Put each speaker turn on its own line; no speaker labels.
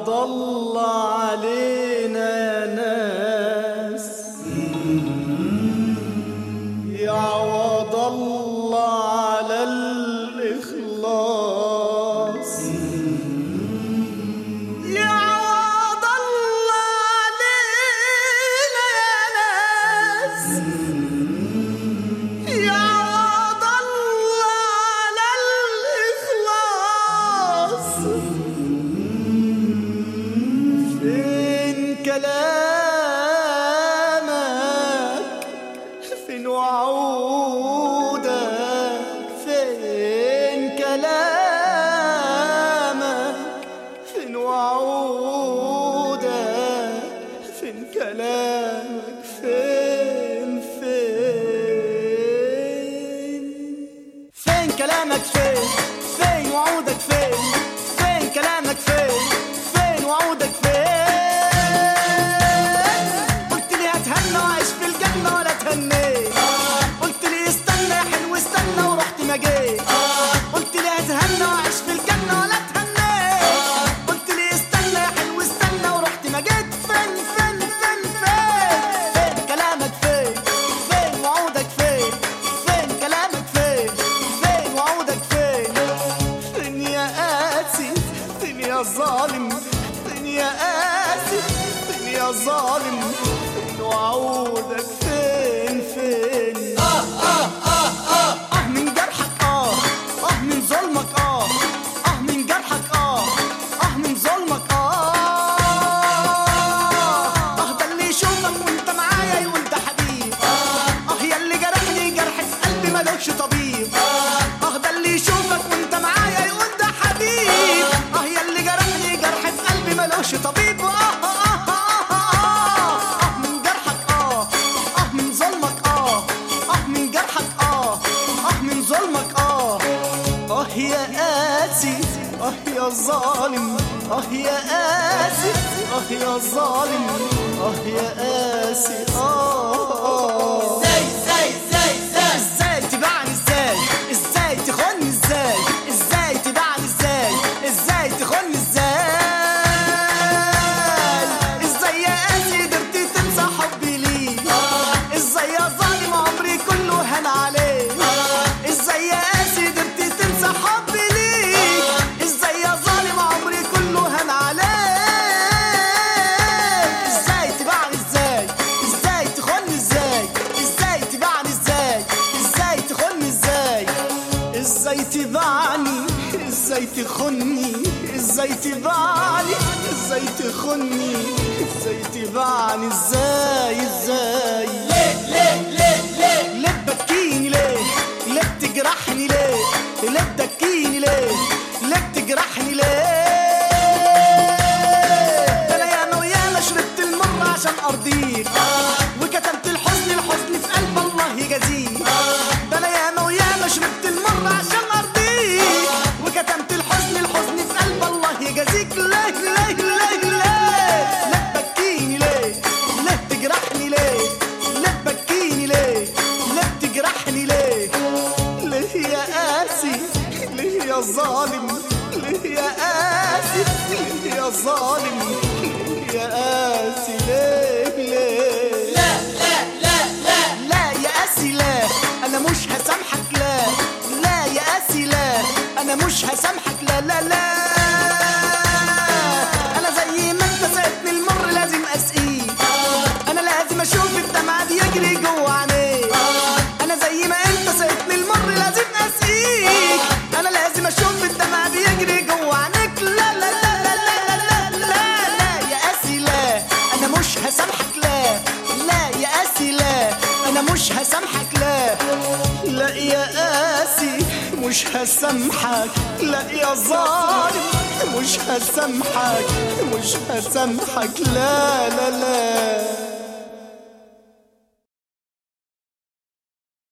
عوض الله علينا يا ناس يا عوض الله على الإخلاص يا عوض الله علينا يا ناس يا عوض الله على الإخلاص فين كلامك فين وعودك فين كلامك فين وعودك فين كلامك فين فين فين كلامك فين فين وعودك فين فين كلامك فين فين وعودك فين قلت لي هتهنى وعيش في الجنة ولا تهنيت قلت لي استنى يا حلو استنى ورحت ما جيت قلت لي هتهنى وعيش في الجنة ولا تهنيت قلت لي استنى يا حلو استنى ورحت ما جيت فين فين فين فين فين كلامك فين فين وعودك فين فين كلامك فين فين وعودك فين فين يا قاسي فين يا ظالم فين يا قاسي فين يا ظالم فين وعودك فين فين اه اه اه اه اه من جرحك اه اه من ظلمك اه اه من جرحك اه اه من ظلمك اه اه ده اللي يشوفك وانت معايا يقول ده حبيب اه يا اللي جرحني جرح في قلبي ملوش طبيب اه ده اللي يشوفك وانت معايا يقول ده حبيب اه يا اللي جرحني جرح في قلبي ملوش طبيب اه اه اه اه اه اه من جرحك اه اه من ظلمك اه اه من جرحك اه اه من ظلمك اه اه يا قاسي اه يا ظالم اه يا قاسي اه يا ظالم اه يا قاسي اه ازاي ازاي ازاي ازاي ازاي تبعني ازاي ازاي تخوني ازاي ازاي تبعني ازاي ازاي تخوني ازاي ازاي يا قاسي قدرتي تنسى حبي ليك ازاي يا ظالم عمري كله هان عليك ازاي يا قاسي قدرتي تنسى حبي ليك ازاي يا ظالم عمري كله هان عليك ازاي تبعني ازاي ازاي تخوني ازاي ازاي تبعني ازاي ازاي تخوني ازاي ازاي تبعني ازاي تخني ازاي تبعني ازاي تخني ازاي تبعني ازاي ازاي ليه ليه ليه ليه ليه تبكيني ليه ليه بتجرحني ليه ليه تبكيني ليه ليه بتجرحني ليه ده انا ياما وياما شربت المر عشان ارضيك وكتمت الحزن الحزن في قلب الله يجازيك ده انا ياما وياما شربت المر عشان ارضيك وكتمت الحزن الحزن في قلب الله يجازيك ليه ليه ليه ليه ليه تبكيني ليه ليه تجرحني ليه ليه تبكيني ليه ليه تجرحني ليه ليه يا قاسي ليه يا ظالم ليه يا قاسي ليه يا ظالم ليه يا قاسي ليه ليه لا لا لا لا لا يا قاسي لا انا مش هسامحك لا لا يا قاسي لا انا مش هسامحك لا لا لا انا زي ما انت سقتني المر لازم اسقيك انا لازم اشوف الدمعة دي يجري جوه عينيك انا زي ما انت سقتني المر لازم اسقيك انا لازم اشوف الدمعة دي يجري جوه عينيك لا لا لا لا لا لا لا لا لا يا قاسي لا انا مش هسامحك لا لا يا قاسي لا انا مش هسامحك لا لا يا قاسي مش هسامحك لا يا ظالم مش هسامحك مش هسامحك لا لا لا